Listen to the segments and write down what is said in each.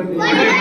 போற்றி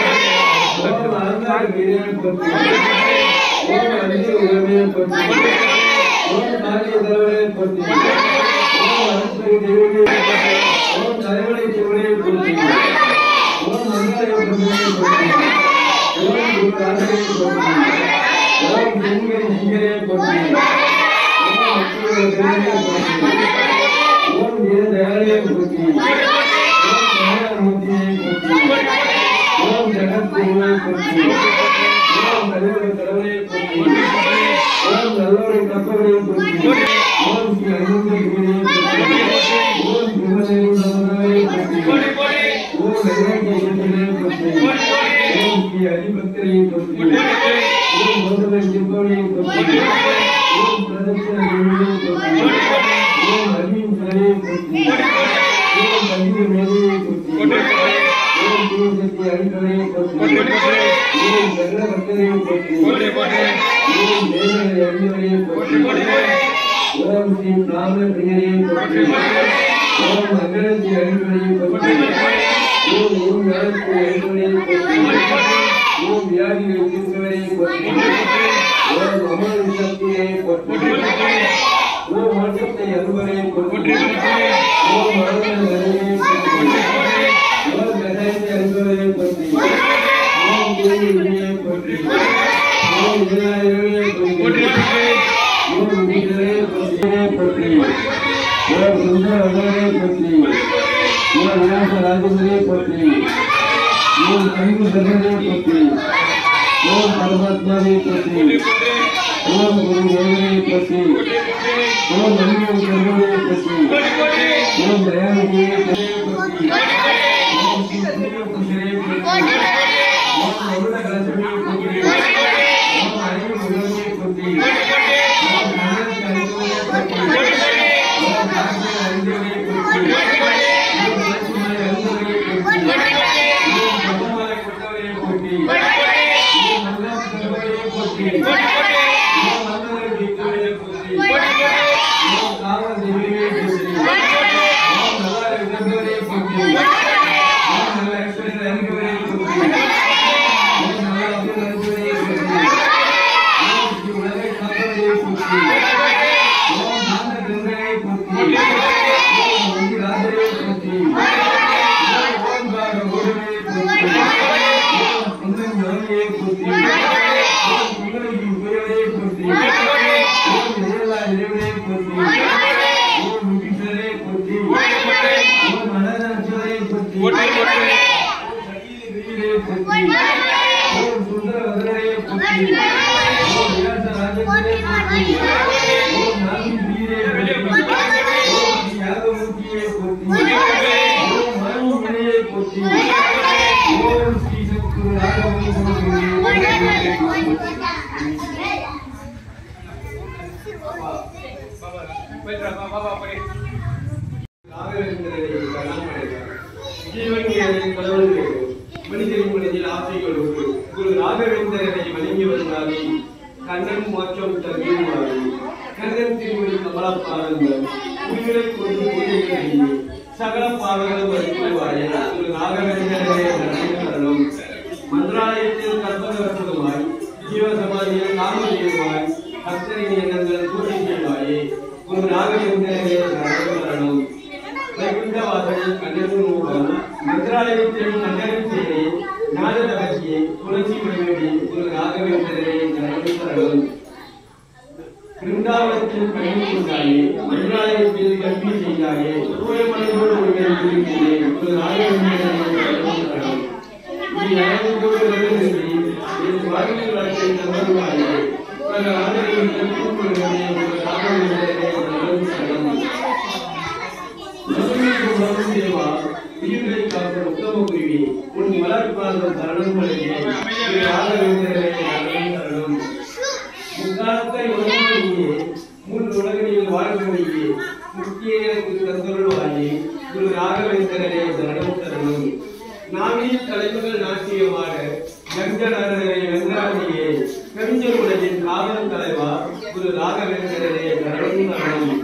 ஓம் அலங்கார வீரே போற்றி ஓம் அஞ்சு உடமே போற்றி ஓம் காரிய தலைவரே போற்றி ஓம் அரசு தேவனே ஓம் தலைவனை தேவனே போற்றி ஓம் மந்திர பிரபுவே போற்றி ஓம் குரு காந்தரே போற்றி ஓம் சிங்கரி சிங்கரே போற்றி ஓம் அச்சுர தேவனே போற்றி ஓம் வீர தயாளே போற்றி ஓம் ஞானமூர்த்தியே போற்றி ஓம் ஜெகத்குருவே போற்றி ஓம் கலியுக கடவுளே போற்றி ஓம் நல்லோரை கப்பவரே போற்றி ஓம் ஸ்ரீ அனுமந்த குருவே போற்றி ஓம் சிவதேவ நமவே போற்றி ஓம் நைவேத்திய ஈஸ்வரே போற்றி ஓம் ஸ்ரீ அதிபக்தரே போற்றி ஓம் மோதலை சிற்பவரே போற்றி ஓம் பிரதட்சண தேவியே போற்றி ஓம் அரியும் சிலையே போற்றி ஓம் கல்வி மேதையே போற்றி ஓம் சிவசக்தி அடிப்படையே போற்றி ஓம் சகலபக்தரே போற்றி ஓம் தேவனை அறிந்தவரே போற்றி ஓம் ஸ்ரீ பிராமண பிரியரே போற்றி ஓம் மங்களத்தி அடிப்படையே போற்றி ஓம் ஓம் ஞானத்தி அடிப்படையே போற்றி ஓம் வியாதிகள் தீர்க்கவரே போற்றி ஓம் அமர சக்தியை போற்றி ஓம் மாற்றத்தை அருவரே போற்றி ஓம் மரண நிறைவே போற்றி ஓம் கதாயத்தை அருவரே போற்றி ஓம் தேவி வினையை போற்றி ஓம் விநாயகரே போற்றி ஓம் வீரரே போற்றியே போற்றி ஓம் சுந்தர வல்லரே போற்றி ஓம் விநாச ராஜேந்திரே போற்றி ஓம் கவிவு சரணே போற்றி ஓம் பரமாத்மாவே போற்றி ஓம் குரு தேவனே போற்றி ஓம் நன்மை சர்வனே போற்றி ஓம் தயாநிதியே போற்றி ஓம் ஸ்ரீ சூரிய புருஷரே போற்றி ஓம் அருண கலசமே போற்றி ஓம் அறிவு உலகமே போற்றி ஓம் ஞானத்தை அறிந்தவரே போற்றி ஓம் காற்றை அறிந்தவரே போற்றி ஓம் பேசுமாய் அறிந்தவரே போற்றி ஓம் பகவானை கொண்டவரே போற்றி ஓம் நல்ல சர்வரே போற்றி ஓம் நல்லவரை வீட்டவரே போற்றி ஓம் காவல் தெய்வமே போற்றி ஓம் நல்ல இழந்தவரே போற்றி ஓம் நல்ல ஐஸ்வர்ய அறிந்தவரே போற்றி ஓம் நல்ல அபில் அறிந்தவரே போற்றி ஓம் ஸ்ரீ உலகை காப்பவரே போற்றி ஓம் நாந்த கங்கையை போற்றி ஓம் வங்கி ராஜரே போற்றி ஓம் ஓம்கார ஓடமே போற்றி ஓம் குந்தன் ஞானியே போற்றி ஓம் குந்தனைக்கு உயரே போற்றி ஓம் இறைவா இறைவனே போற்றி ஓம் முகீஸ்வரே போற்றி ஓம் மனநஞ்சரே போற்றி ஓம் சகீல கிரியிலே போற்றி ஓம் சுந்தர வதனரே போற்றி ஓம் வியாச ராஜேந்திரே போற்றி ஓம் நாகி வீரே போற்றி ஓம் ஸ்ரீ யாகமூர்த்தியே போற்றி ஓம் மனு வினையே போற்றி ஓம் ஸ்ரீ சத்குரு ராகவீஸ்வரே ஜீவன்களின் கடவுளுக்கு மனிதரின் மனதில் ஆசைகள் உண்டு குரு ராகவேந்திரனை வணங்கி வந்தாலே கண்ணன் மோட்சம் தருவாரு கண்ணன் திருமணி கமலப்பாருங்கள் உயிரை கொண்டு கொண்டிருக்கிறீங்க சகல பாவங்களும் வருவாயே குரு ராகவேந்திரனை நடனம் மந்திராலயத்தில் கற்பகவசமாய் ஜீவசமாதியில் காமதேவாய் பக்தரின் எண்ணங்கள் பூஜை செய்வாயே குரு ராகவேந்திரனே நடனம் வைகுண்டவாசலில் கண்ணனும் மூலம் மந்திராலயத்தில் கண்ணனும் சேரி நாதரவசியை துளசி மணிவேடி குரு ராகவேந்திரனை நடனம் பிருந்தாவனத்தில் கண்ணி கொண்டாயே மந்திராலயத்தில் கல்வி செய்தாயே தூயமலையோடு உங்களை குறிக்கிறேன் குரு ராகவேந்திரனை நடனம் நீ அனைவரோடு வருகின்றி என் வாழ்க்கை வாழ்க்கை தருவாயே உலக ஆதரவில் திருப்பூர் வருவதே ஒரு ராகவேந்திரனை நடனம் மதுரைக்கு உணவும் தேவா உயிர்களை காக்கும் உத்தம குருவி உன் மலர்பாதம் தரணம் வழங்கியே திரு ராகவேந்திரனை தரணம் தரணம் முக்காலத்தை உணர்ந்தே முன் உலகில் வாழ்க்கையே முக்கிய எனக்கு தந்தருள்வாயே திரு ராகவேந்திரனை தரணம் தரணம் நாவில் தலைவர்கள் நாட்டியமாட கஞ்சனரை வெங்கராஜியே கவிஞர் உலகின் காதல் தலைவா திரு ராகவேந்திரனை தரணம் தரணம்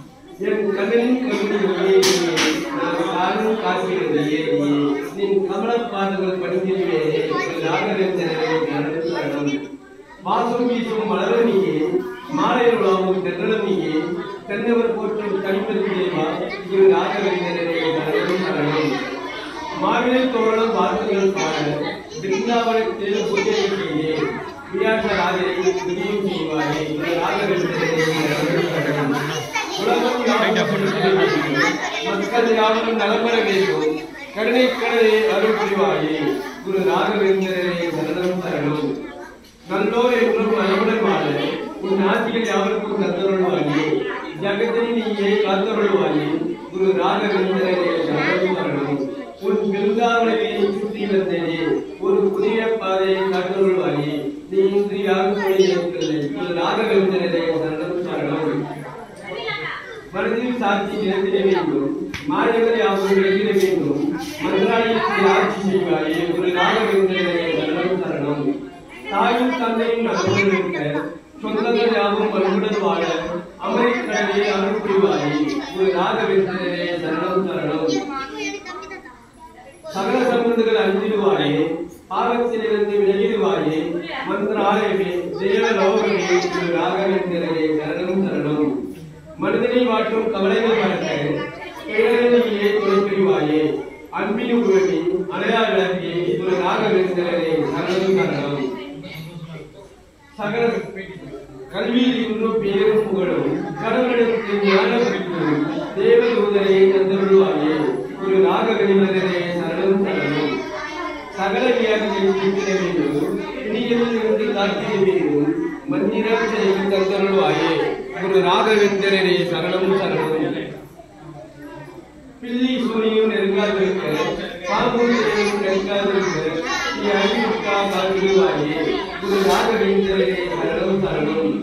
என் கண்ணின் கவிதை ஒளியே நான் காணும் காக்கிறது ஏறியே நின் கமல பாதங்கள் பணிந்திருவே ராகவேந்திரனே நடனம் வாசம் வீசும் மலரும் நீயே மாலையில் உலாவும் தென்றலும் நீயே தென்னவர் போற்றும் கனிப்பது தேவா திரு ராகவேந்திரனே நடனம் நடனம் மாவிலை தோரணம் வார்த்தைகள் பாட பிருந்தாவனத்தில் பூஜை செய்யே வியாச ராஜரை துதியும் செய்வாரே திரு ராகவேந்திரனே நடனம் நடனம் உலகம் யாவும் பொருட்களை வேண்டும். மக்கள் யாவரும் நலம்பெற வேண்டும் கருணை கடலே அருள் புரிவாயே குரு ராகவேந்திரனே சரணம் சரணம் நல்லோர் என்றும் நலமுடன் வாழ உன் ஆட்சிகள் யாவருக்கும் தந்தருள்வாயே ஜகத்தை நீயே காத்தருள்வாயே குரு ராகவேந்திரனே சரணம் சரணம் உன் பிருந்தாவனமே சுற்றி வந்தேனே ஒரு புதிய பாதையை காத்தருள்வாயே நீ இன்று யாரும் இருக்கிறது குரு ராகவேந்திரனே சரணம் சரணம் மனதில் சாட்சி நிலைத்திட வேண்டும் மாணவர் யாவும் எழுதிட வேண்டும் மன்றாடிக்கு ஆட்சி செய்வாயே ஒரு நாகவேந்திரனே சரணம் சரணம் தாயும் தந்தையும் நலமுடன் இருக்க சொந்தங்கள் யாவும் வலுவுடன் வாழ அமெரிக்கடலே அருள் புரிவாயே ஒரு நாகவேந்திரனே சரணம் சரணம் சகல சம்பந்தங்கள் அழிந்திடுவாயே பாவத்திலிருந்து விலகிடுவாயே மந்திராலயமே தேவ லோகமே திரு ராகவேந்திரனே சரணம் சரணம் மனிதனை வாட்டும் கவலைகள் மறக்க கிழமையே துணை புரிவாயே அன்பின் உருவமே அணையா விளக்கே திரு ராகவேந்திரனே சரணம் சரணம் சகல கல்வியில் இன்னும் பேரும் புகழும் கடவுளுக்கு ஞானம் பெற்றும் தேவதூதரை தந்தருள்வாயே ஒரு ராகவேந்திரனே சரணம் சரணம் சகல வியாதிகளை தீர்த்திட வேண்டும் இனியில் இருந்து காத்திட வேண்டும் மந்திரம் செய்து தந்தருள்வாயே ஒரு ராகவேந்திரனே சரணம் சரணம் பில்லி சூரியும் நெருங்காதிருக்க பாம்பும் தேயும் நெருங்காதிருக்க நீ அறிவிக்கா காத்திடுவாயே ஒரு ராகவேந்திரனே சரணம் சரணம்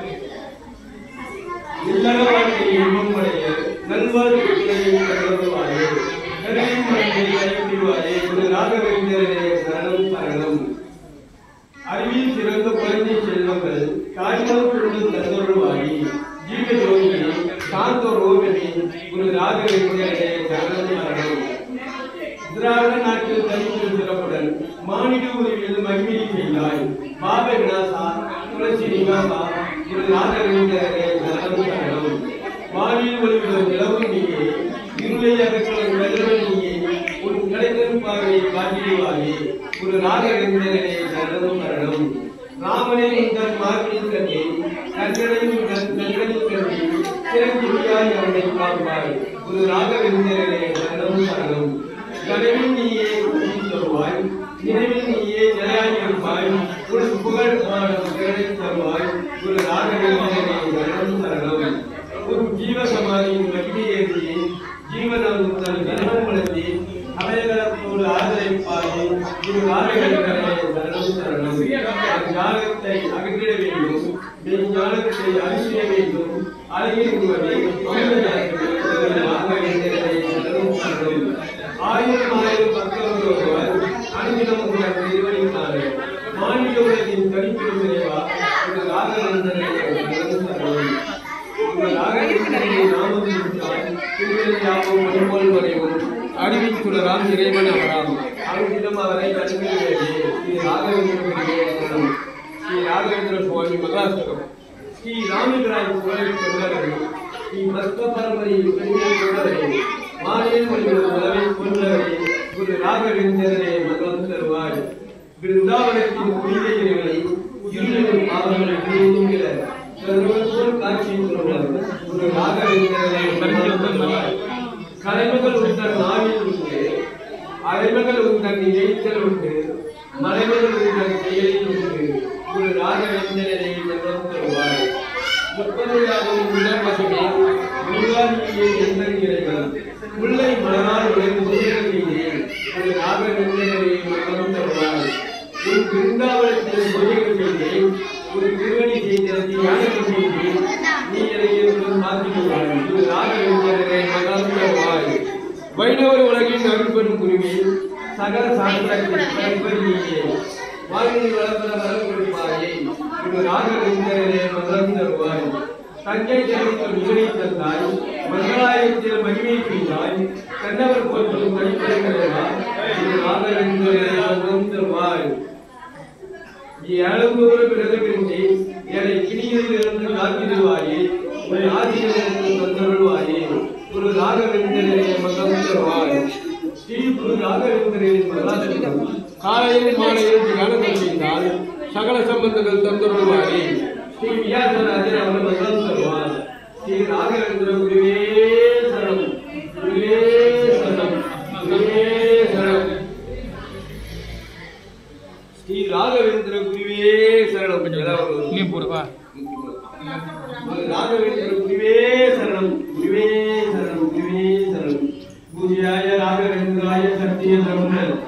இல்லற வாழ்க்கை இன்பம் அடைய நல்வாழ்க்கையை கடவுள்வாயே கருவின் மனதை கைவிடுவாயே ஒரு ராகவேந்திரனே சரணம் சரணம் அறிவில் சிறந்த குழந்தை செல்வங்கள் தாய்மொழி கொண்டு தந்தருள்வாயி ஜீவ ஜோதியே சாந்த ரோகிணி ஒரு ராகவேந்திரனே சரணம் சரணம் திராவிட நாட்டில் தனித்து சிறப்புடன் மானிட உதவியில் மகிமையை செய்தாய் பாப விநாசா துளசி நிவாசா ஒரு ராகவேந்திரனே சரணம் சரணம் வானில் ஒளிவிடும் நிலவும் நீயே இருளை அகற்றும் வெள்ளவன் நீயே உன் கிடைக்கும் பார்வையை காட்டிடுவாயே ஒரு ராகவேந்திரனே சரணம் சரணம் ராமனே உங்கள் மார்பில் கண்டே கண்களை உங்கள் கண்களில் கண்டே சிறந்தியாய் அவனை காப்பாய் ஒரு ராகவேந்திரனே சரணம் சரணம் கனவில் நீயே உறுதி தருவாய் நினைவில் நீயே நிலையாய் இருப்பாய் உன் புகழ் பாடும் திறனை தருவாய் ஒரு ராகவேந்திரனே சரணம் சரணம் ஒரு ஜீவ சமாதியின் மகிமையேறியே ஜீவனம் தன் கர்மம் வளர்த்தி அவைகளோடு ஆதரிப்பாயே ஒரு ராகவேந்திரனே சரணம் சரணம் ஞானத்தை அகற்றிட வேண்டும் ஞானத்தை அறிவிட வேண்டும் அழகிருக்குவதை ஆயிரம் ஆயிரம் பக்தர்கள் ஒருவர் அனுதினம் உங்கள் திருவடித்தாரே மாநில உலகின் தனிப்பெரும் நிறைவா ஒரு ராகவேந்திரனை சரணம் சரணம் உங்கள் ராகவேந்திரனை நாமம் விட்டால் திருவிழையாவும் மணிபோல் வரைவும் அறிவிச் சுடராம் இறைவன் அவராம் அனுதினம் அவரை கண்டுபிடிக்கிறே இது ராகவேந்திரனுடைய சரணம் ஸ்ரீ ராகவேந்திர சுவாமி மகாஸ்தகம் ஸ்ரீ ராமபிராய் கோயில் கொண்டவர்கள் ஸ்ரீ பக்த பரம்பரையில் பெண்கள் கொண்டவர்கள் மாநில மொழிகள் உறவை கொண்டவரை குரு ராகவேந்திரனே மகம் தருவாய் பிருந்தாவனத்தின் புனித இறைவனை இருளின் பாவங்களை புரிந்துகிற சர்வத்தோர் காட்சி கொண்டவர் குரு ராகவேந்திரனை மகம் தருவாய் கலைமகள் உங்கள் நாவில் உண்டு அலைமகள் உங்கள் நினைத்தல் உண்டு மலைமகள் உங்கள் செயலில் உண்டு ஒரு ராகவேந்திரனை மகம் தருவாய் முப்பதையாகும் உடல் பசுமே முருகாதியே எந்த இறைவன் முல்லை மலரால் உழைந்து செய்கிறேன் ஒரு ராகவேந்திரனை மகம் தருவாய் உன் பிருந்தாவனத்தில் பூஜைகள் செய்தேன் ஒரு திருவடி செய்த தியானம் செய்தேன் நீ எனக்கு மாற்றிடுவாய் இது ராகவேந்திரனை மகம் தருவாய் வைணவர் உலகின் அருள்பெரும் குருவி சகல சாஸ்திரத்தின் வாழ்வில் வளர்ந்த வரம் கொடுப்பாயே இது ராகவேந்திரனே மகம் தருவாய் தஞ்சை தெரிவித்த நிகழை தந்தாய் மங்களாயத்தில் மகிமை செய்தாய் கண்ணவர் போற்றும் கழிப்படைகளா ராகவேந்திரன் தருவாய் ஏழம்பூர் பிறகுமின்றி என்னை கிணியில் இருந்து காத்திடுவாயே ஒரு ஆசிரியருக்கு தந்தருள்வாயே ஒரு ராகவேந்திரனை மகம் தருவாய் ஸ்ரீ குரு ராகவேந்திரனின் மகாசனம் காலையில் மாலையில் தியானம் செய்தால் சகல சம்பந்தங்கள் தந்தருள்வாயே ஸ்ரீ வியாசராஜர் அவர் மகம் தருவார் ஸ்ரீ ராகவேந்திர குருவே சரணம் குருவே சரணம் குருவே சரணம் ஸ்ரீ ராகவேந்திர குருவே சரணம் எல்லாரும் நீ போடுவா ராகவேந்திர குருவே சரணம் குருவே சரணம் குருவே சரணம் பூஜ்யாய ராகவேந்திராய சத்திய பிரம்ம